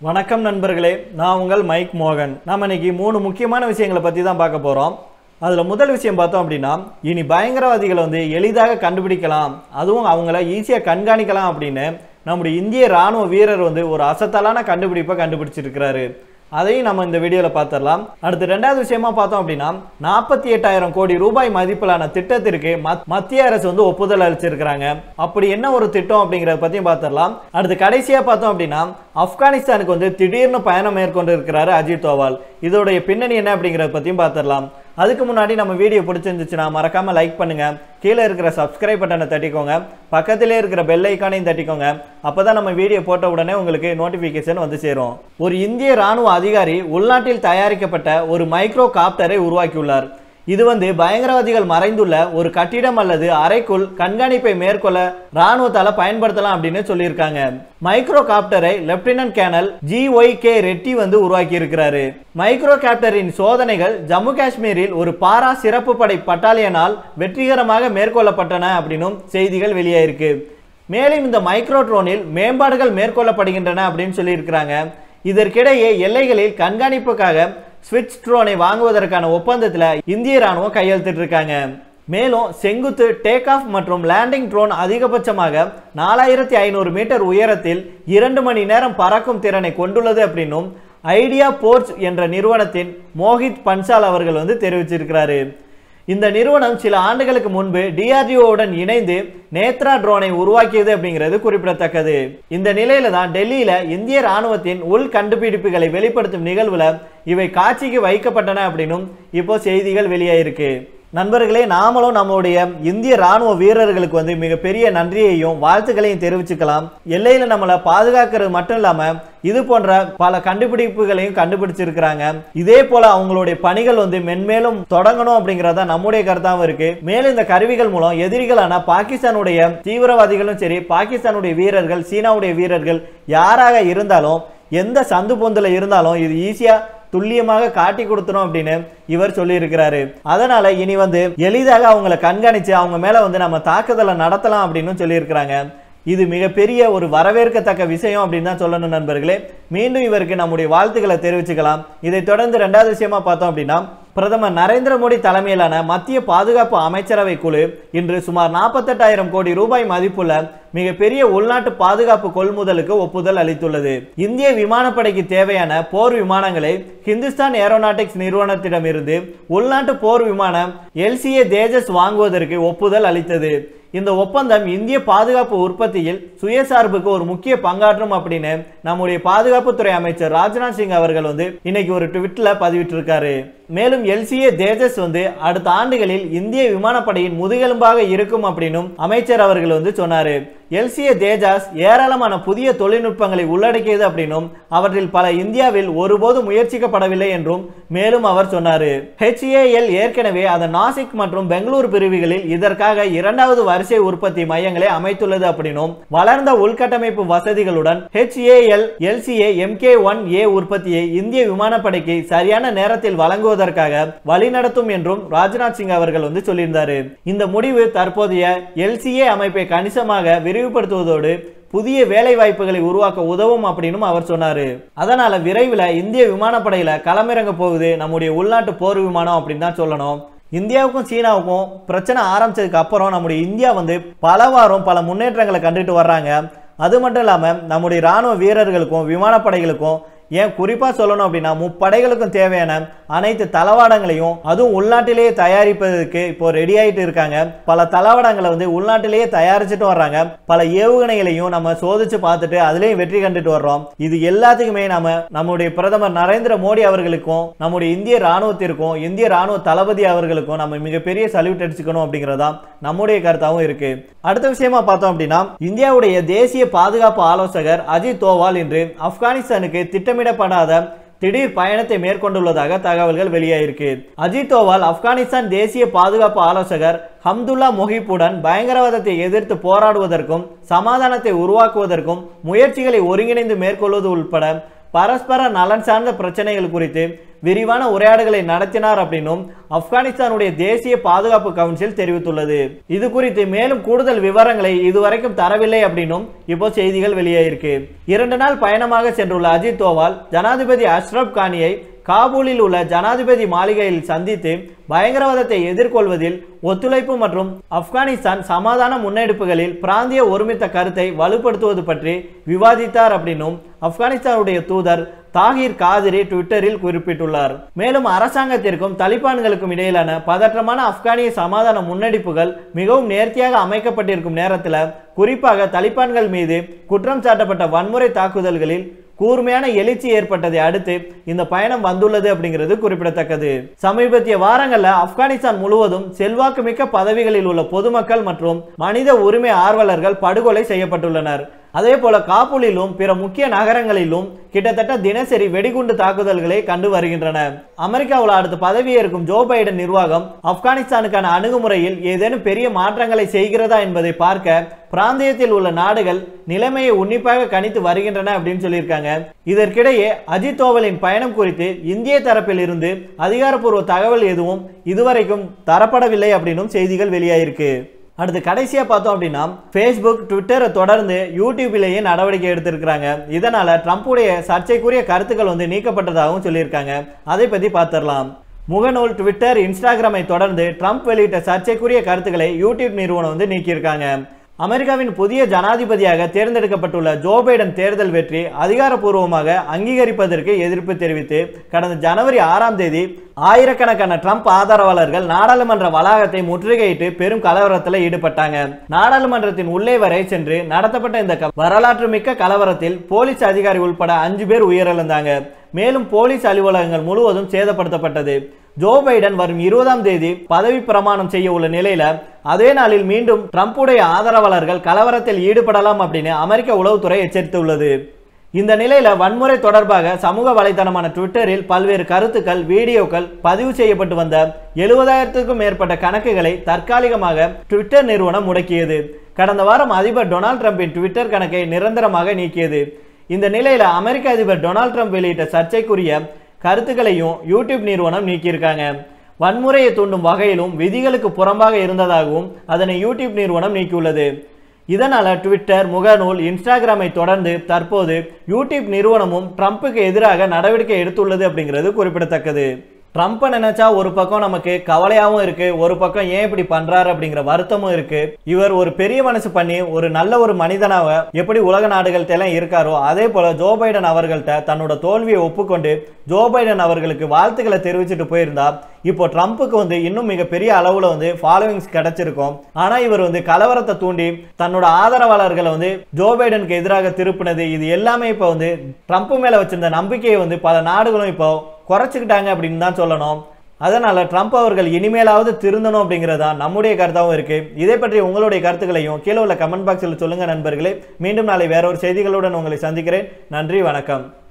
வணக்கம் நண்பர்களே நான் உங்கள் மைக் மோகன் நாம இன்னைக்கு மூணு முக்கியமான விஷயங்களை பற்றி தான் பார்க்க போகிறோம் அதில் முதல் விஷயம் பார்த்தோம் அப்படின்னா இனி பயங்கரவாதிகளை வந்து எளிதாக கண்டுபிடிக்கலாம் அதுவும் அவங்கள ஈஸியாக கண்காணிக்கலாம் அப்படின்னு நம்முடைய இந்திய ராணுவ வீரர் வந்து ஒரு அசத்தலான கண்டுபிடிப்பை கண்டுபிடிச்சிருக்கிறாரு அதையும் நம்ம இந்த வீடியோவில் பார்த்துடலாம் அடுத்து ரெண்டாவது விஷயமா பார்த்தோம் அப்படின்னா நாற்பத்தி எட்டாயிரம் கோடி ரூபாய் மதிப்பிலான திட்டத்திற்கு மத்- மத்திய அரசு வந்து ஒப்புதல் அளிச்சிருக்கிறாங்க அப்படி என்ன ஒரு திட்டம் அப்படிங்கிறத பற்றியும் பார்த்துடலாம் அடுத்து கடைசியாக பார்த்தோம் அப்படின்னா ஆப்கானிஸ்தானுக்கு வந்து திடீர்னு பயணம் மேற்கொண்டு இருக்கிறாரு அஜித் தோவால் இதோடைய பின்னணி என்ன அப்படிங்கிறத பற்றியும் பார்த்துடலாம் அதுக்கு முன்னாடி நம்ம வீடியோ பிடிச்சிருந்துச்சுன்னா மறக்காம லைக் பண்ணுங்க கீழே இருக்கிற சப்ஸ்கிரைப் பட்டனை தட்டிக்கோங்க பக்கத்திலே இருக்கிற பெல் ஐக்கானையும் தட்டிக்கோங்க அப்பதான் நம்ம வீடியோ போட்ட உடனே உங்களுக்கு நோட்டிபிகேஷன் வந்து சேரும் ஒரு இந்திய ராணுவ அதிகாரி உள்நாட்டில் தயாரிக்கப்பட்ட ஒரு மைக்ரோ காப்டரை உருவாக்கியுள்ளார் இது வந்து பயங்கரவாதிகள் மறைந்துள்ள ஒரு கட்டிடம் அல்லது அறைக்குள் கண்காணிப்பை மேற்கொள்ள ராணுவத்தால பயன்படுத்தலாம் அப்படின்னு சொல்லியிருக்காங்க மைக்ரோ காப்டரை lieutenant colonel G Y K Reddy வந்து உருவாக்கி இருக்கிறாரு மைக்ரோ காப்டரின் சோதனைகள் ஜம்மு காஷ்மீரில் ஒரு பாரா சிறப்பு படை பட்டாலியனால் வெற்றிகரமாக மேற்கொள்ளப்பட்டன அப்படின்னும் செய்திகள் வெளியாயிருக்கு மேலும் இந்த மைக்ரோ ட்ரோனில் மேம்பாடுகள் மேற்கொள்ளப்படுகின்றன அப்படின்னு சொல்லியிருக்கிறாங்க இதற்கிடையே எல்லைகளில் கண்காணிப்புக்காக ஸ்விட்ச் ட்ரோனை வாங்குவதற்கான ஒப்பந்தத்தில் இந்திய ராணுவம் கையெழுத்திட்டு இருக்காங்க மேலும் செங்குத்து டேக் ஆஃப் மற்றும் லேண்டிங் ட்ரோன் அதிகபட்சமாக நாலாயிரத்தி ஐநூறு மீட்டர் உயரத்தில் இரண்டு மணி நேரம் பறக்கும் திறனை கொண்டுள்ளது அப்படின்னும் ஐடியா போர்ட்ஸ் என்ற நிறுவனத்தின் மோஹித் பன்சால் அவர்கள் வந்து தெரிவிச்சிருக்கிறாரு இந்த நிறுவனம் சில ஆண்டுகளுக்கு முன்பு டிஆர்டிஓவுடன் இணைந்து நேத்ரா ட்ரோனை உருவாக்கியது அப்படிங்கிறது குறிப்பிடத்தக்கது இந்த நிலையில தான் டெல்லியில இந்திய ராணுவத்தின் உள் கண்டுபிடிப்புகளை வெளிப்படுத்தும் நிகழ்வுல இவை காட்சிக்கு வைக்கப்பட்டன அப்படின்னும் இப்போ செய்திகள் வெளியாயிருக்கு நண்பர்களே நாமளும் நம்மளுடைய இந்திய ராணுவ வீரர்களுக்கு வந்து மிகப்பெரிய நன்றியையும் வாழ்த்துக்களையும் தெரிவிச்சுக்கலாம் எல்லையில நம்மளை பாதுகாக்கிறது மட்டும் இல்லாம இது போன்ற பல கண்டுபிடிப்புகளையும் கண்டுபிடிச்சிருக்கிறாங்க இதே போல அவங்களுடைய பணிகள் வந்து மென்மேலும் தொடங்கணும் அப்படிங்கறத நம்முடைய கருத்தாவும் இருக்கு மேலும் இந்த கருவிகள் மூலம் எதிரிகளான பாகிஸ்தானுடைய தீவிரவாதிகளும் சரி பாகிஸ்தானுடைய வீரர்கள் சீனாவுடைய வீரர்கள் யாராக இருந்தாலும் எந்த சந்து பொந்துல இருந்தாலும் இது ஈஸியா துல்லியமாக காட்டி கொடுத்துரும் அப்படின்னு இவர் சொல்லியிருக்கிறாரு அதனால இனி வந்து எளிதாக அவங்கள கண்காணிச்சு அவங்க மேல வந்து நம்ம தாக்குதலை நடத்தலாம் அப்படின்னு சொல்லியிருக்கிறாங்க இது மிகப்பெரிய ஒரு வரவேற்கத்தக்க விஷயம் அப்படின்னு தான் சொல்லணும் நண்பர்களே மீண்டும் இவருக்கு நம்முடைய வாழ்த்துக்களை தெரிவிச்சுக்கலாம் இதை தொடர்ந்து ரெண்டாவது விஷயமா பார்த்தோம் அப்படின்னா பிரதமர் நரேந்திர மோடி தலைமையிலான மத்திய பாதுகாப்பு அமைச்சரவை குழு இன்று சுமார் நாற்பத்தெட்டாயிரம் கோடி ரூபாய் மதிப்புள்ள மிகப்பெரிய உள்நாட்டு பாதுகாப்பு கொள்முதலுக்கு ஒப்புதல் அளித்துள்ளது இந்திய விமானப்படைக்கு தேவையான போர் விமானங்களை ஹிந்துஸ்தான் ஏரோநாட்டிக்ஸ் நிறுவனத்திடமிருந்து உள்நாட்டு போர் விமானம் எல்சிஏ தேஜஸ் வாங்குவதற்கு ஒப்புதல் அளித்தது இந்த ஒப்பந்தம் இந்திய பாதுகாப்பு உற்பத்தியில் சுயசார்புக்கு ஒரு முக்கிய பங்காற்றும் அப்படின்னு நம்முடைய பாதுகாப்புத்துறை அமைச்சர் ராஜ்நாத் சிங் அவர்கள் வந்து இன்னைக்கு ஒரு ட்விட்ல பதிவிட்டிருக்காரு மேலும் எல்சிஏ தேஜஸ் வந்து அடுத்த ஆண்டுகளில் இந்திய விமானப்படையின் முதுகெலும்பாக இருக்கும் அப்படின்னும் அமைச்சர் அவர்கள் வந்து சொன்னாரு எல்சிஏ தேஜாஸ் ஏராளமான புதிய தொழில்நுட்பங்களை உள்ளடக்கியது அப்படின்னும் அவற்றில் பல இந்தியாவில் ஒருபோது முயற்சிக்கப்படவில்லை என்றும் மேலும் அவர் சொன்னாரு HAL ஏற்கனவே அதன் நாசிக் மற்றும் பெங்களூர் பிரிவுகளில் இதற்காக இரண்டாவது வரிசை உற்பத்தி மையங்களை அமைத்துள்ளது அப்படின்னும் வளர்ந்த உள்கட்டமைப்பு வசதிகளுடன் HAL LCA MK one A உற்பத்தியை இந்திய விமானப்படைக்கு சரியான நேரத்தில் வழங்குவதற்காக வழிநடத்தும் என்றும் ராஜ்நாத் சிங் அவர்கள் வந்து சொல்லியிருந்தாரு இந்த முடிவு தற்போதைய எல்சிஏ அமைப்பை கணிசமாக விரிவுபடுத்துவதோடு புதிய வேலை வாய்ப்புகளை உருவாக்க உதவும் அப்படின்னும் அவர் சொன்னாரு அதனால விரைவில் இந்திய விமானப்படையில களமிறங்க போகுது நம்முடைய உள்நாட்டு போர் விமானம் அப்படின்னு தான் சொல்லணும் இந்தியாவுக்கும் சீனாவுக்கும் பிரச்சனை ஆரம்பிச்சதுக்கு அப்புறம் நம்முடைய இந்தியா வந்து பல வாரம் பல முன்னேற்றங்களை கண்டுட்டு வர்றாங்க அது மட்டும் இல்லாமல் நம்முடைய ராணுவ வீரர்களுக்கும் விமானப்படைகளுக்கும் ஏன் குறிப்பா சொல்லணும் அப்படின்னா முப்படைகளுக்கும் தேவையான அனைத்து தளவாடங்களையும் அதுவும் உள்நாட்டிலேயே தயாரிப்பதற்கு இப்போ ரெடி ஆயிட்டு இருக்காங்க பல தளவாடங்களை வந்து உள்நாட்டிலேயே தயாரிச்சுட்டு வர்றாங்க பல ஏவுகணைகளையும் நம்ம சோதிச்சு பார்த்துட்டு அதுலயும் வெற்றி கண்டுட்டு வர்றோம் இது எல்லாத்துக்குமே நம்ம நம்முடைய பிரதமர் நரேந்திர மோடி அவர்களுக்கும் நம்முடைய இந்திய ராணுவத்திற்கும் இந்திய ராணுவ தளபதி அவர்களுக்கும் நம்ம மிகப்பெரிய சல்யூட் அடிச்சுக்கணும் அப்படிங்கறதா நம்முடைய கருத்தாவும் இருக்கு அடுத்த விஷயமா பார்த்தோம் அப்படின்னா இந்தியாவுடைய தேசிய பாதுகாப்பு ஆலோசகர் அஜித் தோவால் இன்று ஆப்கானிஸ்தானுக்கு திட்டமிடப்படாத திடீர் பயணத்தை மேற்கொண்டுள்ளதாக தகவல்கள் வெளியாயிருக்கு அஜித் தோவால் ஆப்கானிஸ்தான் தேசிய பாதுகாப்பு ஆலோசகர் ஹம்துல்லா மொஹிப்புடன் பயங்கரவாதத்தை எதிர்த்து போராடுவதற்கும் சமாதானத்தை உருவாக்குவதற்கும் முயற்சிகளை ஒருங்கிணைந்து மேற்கொள்வது உட்பட பரஸ்பர நலன் சார்ந்த பிரச்சனைகள் குறித்து விரிவான உரையாடல்களை நடத்தினார் அப்படின்னும் ஆப்கானிஸ்தானுடைய தேசிய பாதுகாப்பு கவுன்சில் தெரிவித்துள்ளது இது குறித்து மேலும் கூடுதல் விவரங்களை இதுவரைக்கும் தரவில்லை அப்படின்னும் இப்போ செய்திகள் வெளியாயிருக்கு இரண்டு நாள் பயணமாக சென்றுள்ள அஜித் தோவால் ஜனாதிபதி அஷ்ரப் கானியை காபூலில் உள்ள ஜனாதிபதி மாளிகையில் சந்தித்து பயங்கரவாதத்தை எதிர்கொள்வதில் ஒத்துழைப்பு மற்றும் ஆப்கானிஸ்தான் சமாதான முன்னெடுப்புகளில் பிராந்திய ஒருமித்த கருத்தை வலுப்படுத்துவது பற்றி விவாதித்தார் அப்படின்னும் ஆப்கானிஸ்தானுடைய தூதர் தாகிர் காதிரி ட்விட்டரில் குறிப்பிட்டுள்ளார் மேலும் அரசாங்கத்திற்கும் தலிபான்களுக்கும் இடையிலான பதற்றமான ஆப்கானிய சமாதான முன்னெடுப்புகள் மிகவும் நேர்த்தியாக அமைக்கப்பட்டிருக்கும் நேரத்தில் குறிப்பாக தலிபான்கள் மீது குற்றம் சாட்டப்பட்ட வன்முறை தாக்குதல்களில் கூர்மையான எழுச்சி ஏற்பட்டதை அடுத்து இந்த பயணம் வந்துள்ளது அப்படிங்கிறது குறிப்பிடத்தக்கது சமீபத்திய வாரங்கள்ல ஆப்கானிஸ்தான் முழுவதும் செல்வாக்கு மிக்க பதவிகளில் உள்ள பொதுமக்கள் மற்றும் மனித உரிமை ஆர்வலர்கள் படுகொலை செய்யப்பட்டுள்ளனர் அதே போல காபூலிலும் பிற முக்கிய நகரங்களிலும் கிட்டத்தட்ட தினசரி வெடிகுண்டு தாக்குதல்களை கண்டு வருகின்றன அமெரிக்காவில் அடுத்து பதவியேற்கும் ஜோ பைடன் நிர்வாகம் ஆப்கானிஸ்தானுக்கான அணுகுமுறையில் ஏதேனும் பெரிய மாற்றங்களை செய்கிறதா என்பதை பார்க்க பிராந்தியத்தில் உள்ள நாடுகள் நிலைமையை உன்னிப்பாக கணித்து வருகின்றன அப்படின்னு சொல்லியிருக்காங்க இதற்கிடையே அஜித் தோவலின் பயணம் குறித்து இந்திய தரப்பில் இருந்து அதிகாரப்பூர்வ தகவல் எதுவும் இதுவரைக்கும் தரப்படவில்லை அப்படின்னும் செய்திகள் வெளியாயிருக்கு அடுத்து கடைசியாக பார்த்தோம் அப்படின்னா ஃபேஸ்புக் ட்விட்டரை தொடர்ந்து யூடியூப்லேயே நடவடிக்கை எடுத்திருக்கிறாங்க இதனால் ட்ரம்ப்புடைய சர்ச்சைக்குரிய கருத்துக்கள் வந்து நீக்கப்பட்டதாகவும் சொல்லியிருக்காங்க அதை பற்றி பார்த்துடலாம் முகநூல் ட்விட்டர் இன்ஸ்டாகிராமை தொடர்ந்து ட்ரம்ப் வெளியிட்ட சர்ச்சைக்குரிய கருத்துக்களை யூடியூப் நிறுவனம் வந்து நீக்கியிருக்காங்க அமெரிக்காவின் புதிய ஜனாதிபதியாக தேர்ந்தெடுக்கப்பட்டுள்ள ஜோ பைடன் தேர்தல் வெற்றி அதிகாரப்பூர்வமாக அங்கீகரிப்பதற்கு எதிர்ப்பு தெரிவித்து கடந்த ஜனவரி ஆறாம் தேதி ஆயிரக்கணக்கான ட்ரம்ப் ஆதரவாளர்கள் நாடாளுமன்ற வளாகத்தை முற்றுகையிட்டு பெரும் கலவரத்தில் ஈடுபட்டாங்க நாடாளுமன்றத்தின் உள்ளே வரை சென்று நடத்தப்பட்ட இந்த க- வரலாற்று மிக்க கலவரத்தில் போலீஸ் அதிகாரி உட்பட அஞ்சு பேர் உயிரிழந்தாங்க மேலும் போலீஸ் அலுவலகங்கள் முழுவதும் சேதப்படுத்தப்பட்டது ஜோ பைடன் வரும் இருபதாம் தேதி பதவி பிரமாணம் செய்ய உள்ள நிலையில அதே நாளில் மீண்டும் ட்ரம்ப்புடைய ஆதரவாளர்கள் கலவரத்தில் ஈடுபடலாம் அப்படின்னு அமெரிக்க உளவுத்துறை எச்சரித்துள்ளது இந்த நிலையில வன்முறை தொடர்பாக சமூக வலைதளமான ட்விட்டரில் பல்வேறு கருத்துக்கள் வீடியோக்கள் பதிவு செய்யப்பட்டு வந்த எழுபதாயிரத்துக்கும் மேற்பட்ட கணக்குகளை தற்காலிகமாக ட்விட்டர் நிறுவனம் முடக்கியது கடந்த வாரம் அதிபர் டொனால்ட் ட்ரம்பின் ட்விட்டர் கணக்கை நிரந்தரமாக நீக்கியது இந்த நிலையில அமெரிக்க அதிபர் டொனால்ட் ட்ரம்ப் வெளியிட்ட சர்ச்சைக்குரிய கருத்துக்களையும் யூடியூப் நிறுவனம் நீக்கியிருக்காங்க வன்முறையை தூண்டும் வகையிலும் விதிகளுக்கு புறம்பாக இருந்ததாகவும் அதனை யூடியூப் நிறுவனம் நீக்கியுள்ளது இதனால ட்விட்டர் முகநூல் இன்ஸ்டாகிராமை தொடர்ந்து தற்போது யூடியூப் நிறுவனமும் ட்ரம்ப்புக்கு எதிராக நடவடிக்கை எடுத்துள்ளது அப்படிங்கிறது குறிப்பிடத்தக்கது ட்ரம்ப்பை நினைச்சா ஒரு பக்கம் நமக்கு கவலையாகவும் இருக்கு ஒரு பக்கம் ஏன் இப்படி பண்றாரு அப்படிங்கிற வருத்தமும் இருக்கு இவர் ஒரு பெரிய மனசு பண்ணி ஒரு நல்ல ஒரு மனிதனாக எப்படி உலக நாடுகள்ட்ட எல்லாம் இருக்காரோ அதே போல ஜோ பைடன் அவர்கள்ட்ட தன்னோட தோல்வியை ஒப்புக்கொண்டு ஜோ பைடன் அவர்களுக்கு வாழ்த்துக்களை தெரிவிச்சுட்டு போயிருந்தா இப்போ ட்ரம்ப்புக்கு வந்து இன்னும் மிகப்பெரிய அளவுல வந்து ஃபாலோவிங்ஸ் கிடைச்சிருக்கும் ஆனா இவர் வந்து கலவரத்தை தூண்டி தன்னோட ஆதரவாளர்களை வந்து ஜோ பைடனுக்கு எதிராக திருப்பினது இது எல்லாமே இப்போ வந்து ட்ரம்ப் மேல வச்சிருந்த நம்பிக்கையை வந்து பல நாடுகளும் இப்போ குறைச்சிக்கிட்டாங்க அப்படின்னு தான் சொல்லணும் அதனால ட்ரம்ப் அவர்கள் இனிமேலாவது திருந்தணும் அப்படிங்கிறதா நம்முடைய கருத்தாகவும் இருக்கு இதை பற்றி உங்களுடைய கருத்துக்களையும் கீழே உள்ள கமெண்ட் பாக்ஸில் சொல்லுங்க நண்பர்களே மீண்டும் நாளை வேற ஒரு செய்திகளுடன் உங்களை சந்திக்கிறேன் நன்றி வணக்கம்